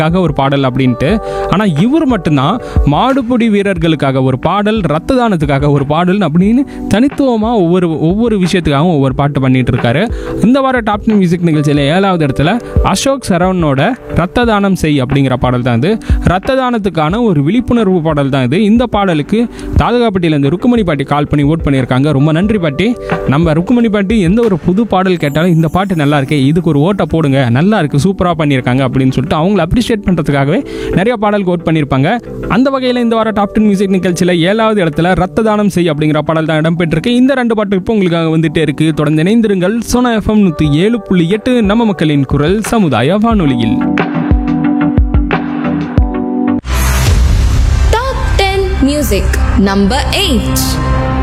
காக ஒரு பாடல் அப்படின்ட்டு ஆனால் இவர் மட்டும்தான் மாடுபிடி வீரர்களுக்காக ஒரு பாடல் ரத்த தானத்துக்காக ஒரு பாடல் அப்படின்னு தனித்துவமாக ஒவ்வொரு ஒவ்வொரு விஷயத்துக்காகவும் ஒவ்வொரு பாட்டு பண்ணிட்டு இருக்காரு இந்த வார டாப் டென் மியூசிக் நிகழ்ச்சியில் ஏழாவது இடத்துல அசோக் சரவணோட ரத்த தானம் செய் அப்படிங்கிற பாடல் தான் இது ரத்த தானத்துக்கான ஒரு விழிப்புணர்வு பாடல் தான் இது இந்த பாடலுக்கு தாதகாப்பட்டியிலேருந்து ருக்குமணி பாட்டி கால் பண்ணி ஓட் பண்ணியிருக்காங்க ரொம்ப நன்றி பாட்டி நம்ம ருக்குமணி பாட்டி எந்த ஒரு புது பாடல் கேட்டாலும் இந்த பாட்டு நல்லா இருக்கே இதுக்கு ஒரு ஓட்டை போடுங்க நல்லா இருக்கு சூப்பராக பண்ணியிருக்காங்க அப்படின்னு சொல்லிட்டு அவங்கள அப்ரிஷியேட் பண்ணுறதுக்காகவே நிறைய பாடலுக்கு ஓட் பண்ணியிருப்பாங்க அந்த வகையில் இந்த வார டாப் டென் மியூசிக் நிகழ்ச்சியில் ஏழாவது இடத்துல ரத்த தானம் செய் அப்படிங்கிற பாடல் தான் இடம்பெற்றிருக்கு இந்த ரெண்டு பாட்டு இப்போ உங்களுக்காக வந்துட்டே இருக்கு தொடர்ந்து இணைந்திருங்கள் சோனா எஃப்எம் நூற்றி ஏழு புள்ளி எட்டு நம்ம மக்களின் குரல் சமுதாய வானொலியில் Top 10 Music Number 8